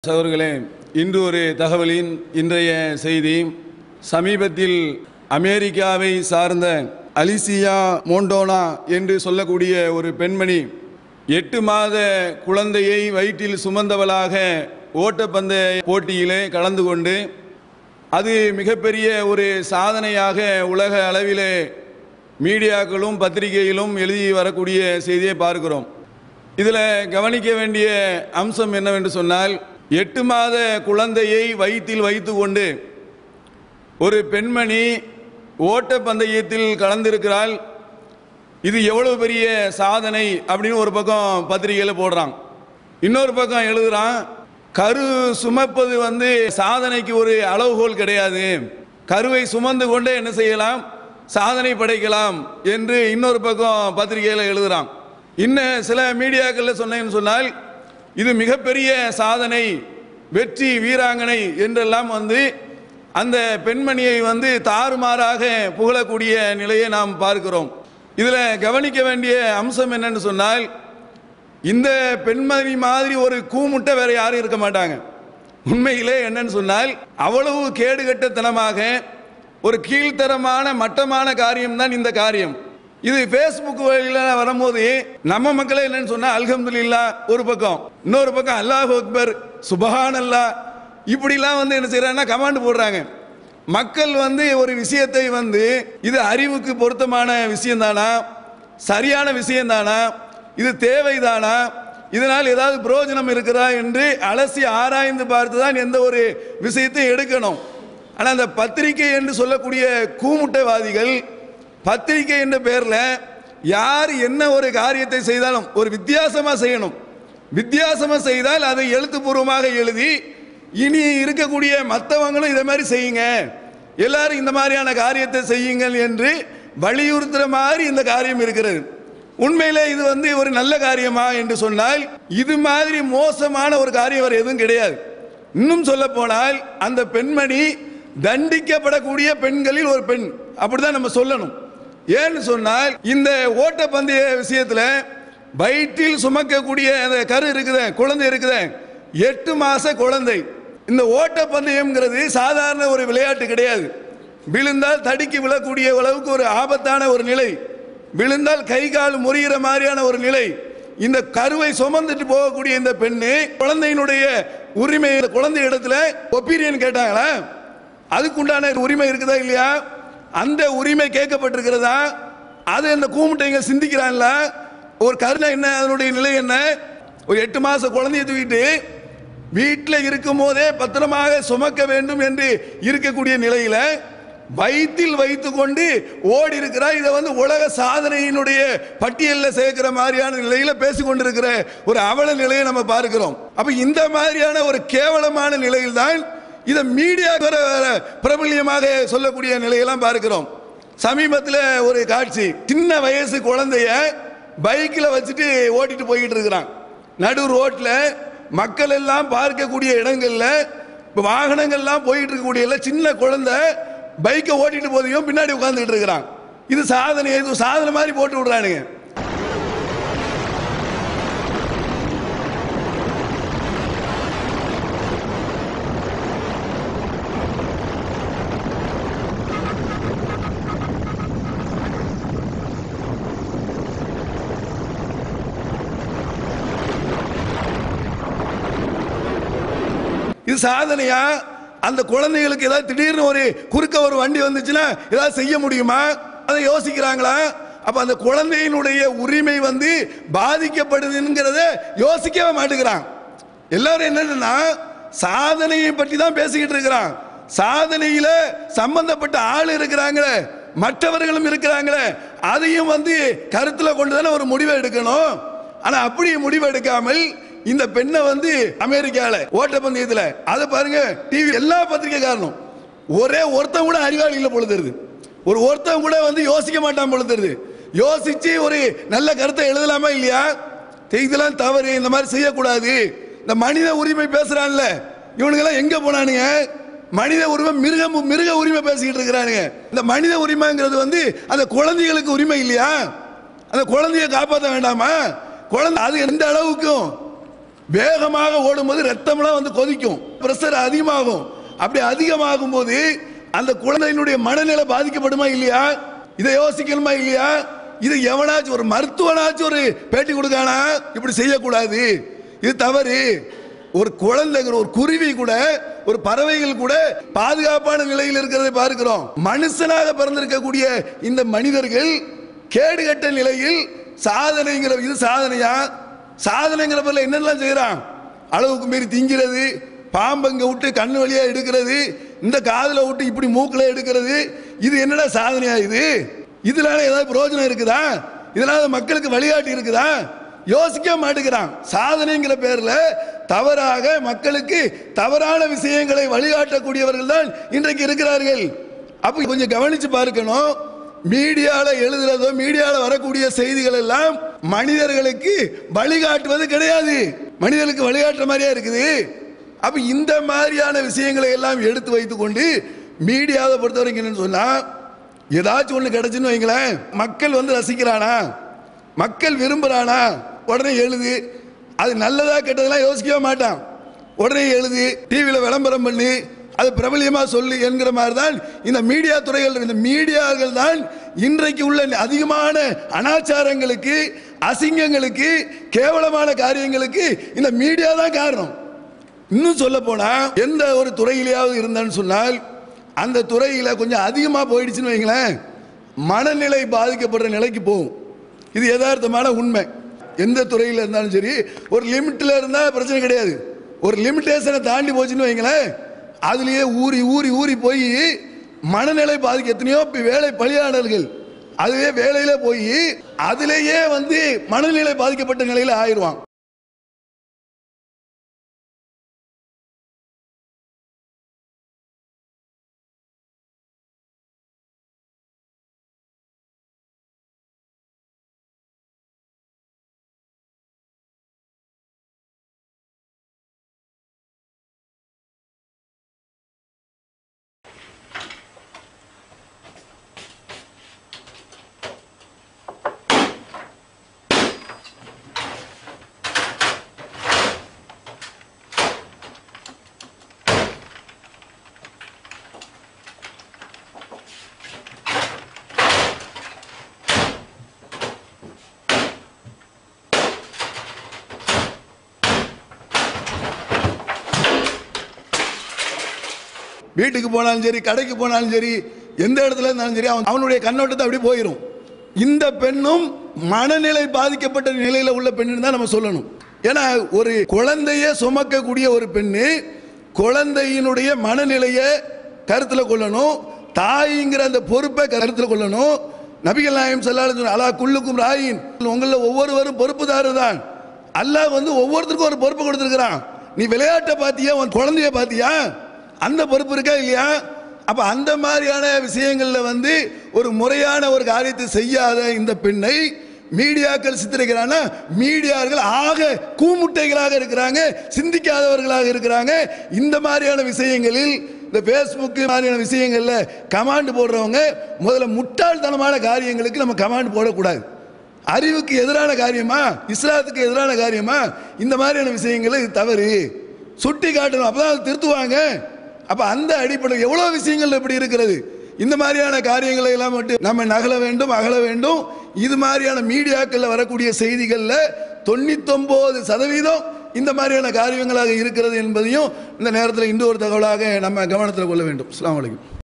சகோதரர்களே இன்று ஒரு தகவலின் இன்றைய செய்தி சமீபத்தில் அமெரிக்காவை சார்ந்த அலிசியா மோண்டோனா என்று சொல்லக்கூடிய ஒரு பெண்மணி எட்டு மாத குழந்தையை வயிற்றில் சுமந்தவளாக ஓட்டப்பந்தய போட்டியிலே கலந்து கொண்டு அது மிகப்பெரிய ஒரு சாதனையாக உலக அளவிலே மீடியாக்களும் பத்திரிகையிலும் எழுதி வரக்கூடிய செய்தியை பார்க்கிறோம் இதில் கவனிக்க வேண்டிய அம்சம் என்னவென்று சொன்னால் எட்டு மாத குழந்தையை வயிற்றில் வைத்து கொண்டு ஒரு பெண்மணி ஓட்டப்பந்தயத்தில் கலந்திருக்கிறாள் இது எவ்வளவு பெரிய சாதனை அப்படின்னு ஒரு பக்கம் பத்திரிகையில் போடுறான் இன்னொரு பக்கம் எழுதுறான் கரு சுமப்பது வந்து சாதனைக்கு ஒரு அளவுகோல் கிடையாது கருவை சுமந்து கொண்டே என்ன செய்யலாம் சாதனை படைக்கலாம் என்று இன்னொரு பக்கம் பத்திரிகையில் எழுதுறான் இன்னும் சில மீடியாக்களில் சொன்னேன்னு சொன்னால் இது மிகப்பெரிய சாதனை வெற்றி வீராங்கனை என்றெல்லாம் வந்து அந்த பெண்மணியை வந்து தாறுமாறாக புகழக்கூடிய நிலையை நாம் பார்க்கிறோம் இதில் கவனிக்க வேண்டிய அம்சம் என்னன்னு சொன்னால் இந்த பெண்மணி மாதிரி ஒரு கூமுட்டை வேற யாரும் இருக்க மாட்டாங்க உண்மையிலே என்னன்னு சொன்னால் அவ்வளவு கேடுகட்டத்தனமாக ஒரு கீழ்த்தரமான மட்டமான காரியம்தான் இந்த காரியம் இது ஃபேஸ்புக் வழியில் வரும்போது நம்ம மக்களே என்னன்னு சொன்னா அல்ஹம்துலில்லா ஒரு பக்கம் இன்னொரு பக்கம் அல்லாஹ் அக்பர் சுபஹான் அல்லா இப்படிலாம் வந்து என்ன செய்யறாங்கன்னா கமாண்ட் போடுறாங்க மக்கள் வந்து ஒரு விஷயத்தை வந்து இது அறிவுக்கு பொருத்தமான விஷயம்தானா சரியான விஷயம்தானா இது தேவைதானா இதனால் ஏதாவது பிரயோஜனம் இருக்குதா என்று அலசி ஆராய்ந்து பார்த்து தான் எந்த ஒரு விஷயத்தையும் எடுக்கணும் ஆனால் அந்த பத்திரிகை என்று சொல்லக்கூடிய கூமுட்டைவாதிகள் பத்திரிகை என்ற பேரில் யார் என்ன ஒரு காரியத்தை செய்தாலும் ஒரு வித்தியாசமாக செய்யணும் வித்தியாசமாக செய்தால் அதை எழுத்துப்பூர்வமாக எழுதி இனி இருக்கக்கூடிய மற்றவங்களும் இதை மாதிரி செய்யுங்க எல்லாரும் இந்த மாதிரியான காரியத்தை செய்யுங்கள் என்று வலியுறுத்துற மாதிரி இந்த காரியம் இருக்கிறது உண்மையிலே இது வந்து ஒரு நல்ல காரியமா என்று சொன்னால் இது மாதிரி மோசமான ஒரு காரியம் வேறு எதுவும் கிடையாது இன்னும் சொல்ல போனால் அந்த பெண்மணி தண்டிக்கப்படக்கூடிய பெண்களில் ஒரு பெண் அப்படிதான் நம்ம சொல்லணும் ஏன்னு சொன்னால் இந்த ஓட்டப்பந்தய விஷயத்தில் வயிற்றில் சுமக்கக்கூடிய அந்த கரு இருக்குது குழந்தை இருக்குது எட்டு மாச குழந்தை இந்த ஓட்டப்பந்தயம்ங்கிறது சாதாரண ஒரு விளையாட்டு கிடையாது விழுந்தால் தடுக்கி விழக்கூடிய அளவுக்கு ஒரு ஆபத்தான ஒரு நிலை விழுந்தால் கை கால் முறிகிற மாதிரியான ஒரு நிலை இந்த கருவை சுமந்துட்டு போகக்கூடிய இந்த பெண்ணு குழந்தையினுடைய உரிமை இந்த குழந்தை இடத்துல ஒப்பீனியன் கேட்டாங்களா அதுக்குண்டான உரிமை இருக்குதா இல்லையா அந்த உரிமை கேட்கப்பட்டிருக்கிறதா அது அந்த கூமுட்டைங்க சிந்திக்கிறான்ல ஒரு கருணை என்ன அதனுடைய நிலை என்ன ஒரு எட்டு மாச குழந்தைய தூக்கிட்டு வீட்டில் இருக்கும் போதே பத்திரமாக சுமக்க வேண்டும் என்று இருக்கக்கூடிய நிலையில வயிற்றில் வைத்து கொண்டு ஓடி இருக்கிறார் இதை வந்து உலக சாதனையினுடைய பட்டியலில் சேர்க்கிற மாதிரியான நிலையில பேசி கொண்டிருக்கிற ஒரு அவல நிலையை நம்ம பார்க்கிறோம் அப்ப இந்த மாதிரியான ஒரு கேவலமான நிலையில்தான் இதை மீடியா வேற வேற பிரபல்யமாக சொல்லக்கூடிய நிலையெல்லாம் பார்க்கிறோம் சமீபத்தில் ஒரு காட்சி சின்ன வயசு குழந்தைய பைக்கில் வச்சுட்டு ஓட்டிட்டு போய்கிட்டு இருக்கிறான் நடு ரோட்டில் மக்கள் எல்லாம் பார்க்கக்கூடிய இடங்கள்ல இப்போ வாகனங்கள்லாம் போயிட்டு இருக்கக்கூடிய எல்லாம் சின்ன குழந்தை பைக்கை ஓட்டிட்டு போதையும் பின்னாடி உட்காந்துட்டு இருக்கிறான் இது சாதனை இது சாதனை மாதிரி போட்டு விடுறானுங்க இது சாதனையா அந்த குழந்தைகளுக்கு ஏதாவது திடீர்னு ஒரு குறுக்க ஒரு வண்டி வந்துச்சுன்னா ஏதாவது செய்ய முடியுமா அதை யோசிக்கிறாங்களா அப்ப அந்த குழந்தையினுடைய உரிமை வந்து பாதிக்கப்படுதுங்கிறத யோசிக்கவே மாட்டேங்கிறான் எல்லாரும் என்னன்னா சாதனையை பற்றி தான் பேசிக்கிட்டு இருக்கிறான் சாதனையில சம்பந்தப்பட்ட ஆள் இருக்கிறாங்களே மற்றவர்களும் இருக்கிறாங்களே அதையும் வந்து கருத்துல கொண்டு தானே ஒரு முடிவை எடுக்கணும் ஆனா அப்படி முடிவு எடுக்காமல் இந்த பெண்ணை வந்து அமெரிக்கால ஓட்டப்பந்தயத்துல அதை பாருங்க டிவி எல்லா பத்திரிகைக்காரனும் ஒரே ஒருத்தன் கூட அறிவாளி இல்லை பொழுதுருது ஒரு ஒருத்தன் கூட வந்து யோசிக்க மாட்டான் பொழுதுருது யோசிச்சு ஒரு நல்ல கருத்தை எழுதலாமா இல்லையா இதெல்லாம் தவறு இந்த மாதிரி செய்யக்கூடாது இந்த மனித உரிமை பேசுறான்ல இவனுங்கெல்லாம் எங்க போனானுங்க மனித உரிமை மிருக மிருக உரிமை பேசிக்கிட்டு இருக்கிறானுங்க இந்த மனித உரிமைங்கிறது வந்து அந்த குழந்தைகளுக்கு உரிமை இல்லையா அந்த குழந்தைய காப்பாற்ற வேண்டாமா குழந்தை அது எந்த அளவுக்கும் வேகமாக ஓடும்போது ரத்தம்லாம் வந்து கொதிக்கும் பிரஷர் அதிகமாகும் அப்படி அதிகமாகும் போது அந்த குழந்தையினுடைய மனநிலை பாதிக்கப்படுமா இல்லையா இதை யோசிக்கணுமா இல்லையா இது எவனாச்சும் ஒரு மருத்துவனாச்சும் ஒரு பேட்டி கொடுக்கானா இப்படி செய்யக்கூடாது இது தவறு ஒரு குழந்தைங்கிற ஒரு குருவி கூட ஒரு பறவைகள் கூட பாதுகாப்பான நிலையில் இருக்கிறதை பார்க்கிறோம் மனுஷனாக பிறந்திருக்கக்கூடிய இந்த மனிதர்கள் கேடுகட்ட நிலையில் சாதனைங்கிற இது சாதனையா சாதனைங்கிற பேர்ல என்னெல்லாம் செய்யறான் அளவுக்கு மீறி திங்கிறது பாம்பங்க விட்டு கண்ணு வழியா எடுக்கிறது இந்த காதுல விட்டு இப்படி மூக்குல எடுக்கிறது இது என்னடா சாதனையா இது இதனால ஏதாவது பிரயோஜனம் இருக்குதா இதனால மக்களுக்கு வழிகாட்டி இருக்குதா யோசிக்க மாட்டேங்கிறான் சாதனைங்கிற பேர்ல தவறாக மக்களுக்கு தவறான விஷயங்களை வழிகாட்டக்கூடியவர்கள் தான் இன்றைக்கு இருக்கிறார்கள் அப்ப கொஞ்சம் கவனிச்சு பார்க்கணும் மீடியால எழுதுறதோ மீடியால வரக்கூடிய செய்திகள் எல்லாம் மனிதர்களுக்கு வழிகாட்டுவது கிடையாது மனிதர்களுக்கு வழிகாட்டுற மாதிரியா இருக்குது அப்ப இந்த மாதிரியான விஷயங்களை எல்லாம் எடுத்து வைத்துக்கொண்டு மீடியாவை பொறுத்த வரைக்கும் என்னன்னு சொன்னா ஏதாச்சும் ஒன்று கிடைச்சுன்னு வைங்களேன் மக்கள் வந்து ரசிக்கிறானா மக்கள் விரும்புறானா உடனே எழுது அது நல்லதா கெட்டதெல்லாம் யோசிக்கவே மாட்டான் உடனே எழுதி டிவியில் விளம்பரம் பண்ணி அது பிரபலியமாக சொல்லு என்கிற மாதிரி தான் இந்த மீடியா துறைகள் இந்த மீடியாக்கள் தான் இன்றைக்கு உள்ள அதிகமான அனாச்சாரங்களுக்கு அசிங்கங்களுக்கு கேவலமான காரியங்களுக்கு இந்த மீடியா தான் காரணம் இன்னும் சொல்ல போனா எந்த ஒரு துறையிலேயாவது இருந்தான்னு சொன்னால் அந்த துறையில கொஞ்சம் அதிகமாக போயிடுச்சுன்னு வைங்களேன் மனநிலை பாதிக்கப்படுற நிலைக்கு போகும் இது யதார்த்தமான உண்மை எந்த துறையில் இருந்தாலும் சரி ஒரு லிமிட்ல இருந்தால் பிரச்சனை கிடையாது ஒரு லிமிட்டேஷனை தாண்டி போச்சுன்னு வைங்களேன் அதுலயே ஊறி ஊறி ஊறி போய் மனநிலை பாதிக்க எத்தனையோ இப்ப வேலை பலியாளர்கள் அதுவே வேலையில போய் அதிலேயே வந்து மனநிலை பாதிக்கப்பட்ட நிலையில ஆயிடுவான் வீட்டுக்கு போனாலும் சரி கடைக்கு போனாலும் சரி எந்த இடத்துல இருந்தாலும் சரி அவன் அவனுடைய கண்ணோட்டத்தை அப்படி போயிடும் இந்த பெண்ணும் மனநிலை பாதிக்கப்பட்ட நிலையில உள்ள பெண்ணுன்னு தான் நம்ம சொல்லணும் ஏன்னா ஒரு குழந்தைய சுமக்கக்கூடிய ஒரு பெண்ணு குழந்தையினுடைய மனநிலையை கருத்தில் கொள்ளணும் தாய்ங்கிற அந்த பொறுப்பை கருத்தில் கொள்ளணும் நபிகள் நாயம் சொல்லாலும் அலா குல்லுக்கும் ராயின் உங்களில் ஒவ்வொருவரும் பொறுப்புதாரர் தான் அல்லாஹ் வந்து ஒவ்வொருத்தருக்கும் ஒரு பொறுப்பு கொடுத்துருக்கிறான் நீ விளையாட்டை பார்த்தியா உன் குழந்தைய பார்த்தியா அந்த பொறுப்பு இருக்கா இல்லையா அப்ப அந்த மாதிரியான விஷயங்கள்ல வந்து ஒரு முறையான ஒரு காரியத்தை செய்யாத இந்த பெண்ணை மீடியாக்கள் சித்தரிக்கிறானா மீடியாக்கள் ஆக கூமுட்டைகளாக இருக்கிறாங்க சிந்திக்காதவர்களாக இருக்கிறாங்க இந்த மாதிரியான விஷயங்களில் இந்த ஃபேஸ்புக் மாதிரியான விஷயங்கள்ல கமாண்ட் போடுறவங்க முதல்ல முட்டாள்தனமான காரியங்களுக்கு நம்ம கமாண்ட் போடக்கூடாது அறிவுக்கு எதிரான காரியமா இஸ்லாத்துக்கு எதிரான காரியமா இந்த மாதிரியான விஷயங்கள் இது தவறு சுட்டி காட்டணும் அப்பதான் அதை திருத்துவாங்க அப்ப அந்த அடிப்படையில் எவ்வளவு விஷயங்கள் இப்படி இருக்கிறது இந்த மாதிரியான காரியங்களை எல்லாம் விட்டு நம்ம நகல வேண்டும் அகல வேண்டும் இது மாதிரியான மீடியாக்கள்ல வரக்கூடிய செய்திகள்ல தொண்ணூத்தொன்பது சதவீதம் இந்த மாதிரியான காரியங்களாக இருக்கிறது என்பதையும் இந்த நேரத்தில் இன்னொரு தகவலாக நம்ம கவனத்தில் கொள்ள வேண்டும் அஸ்ஸலாமு அலைக்கும்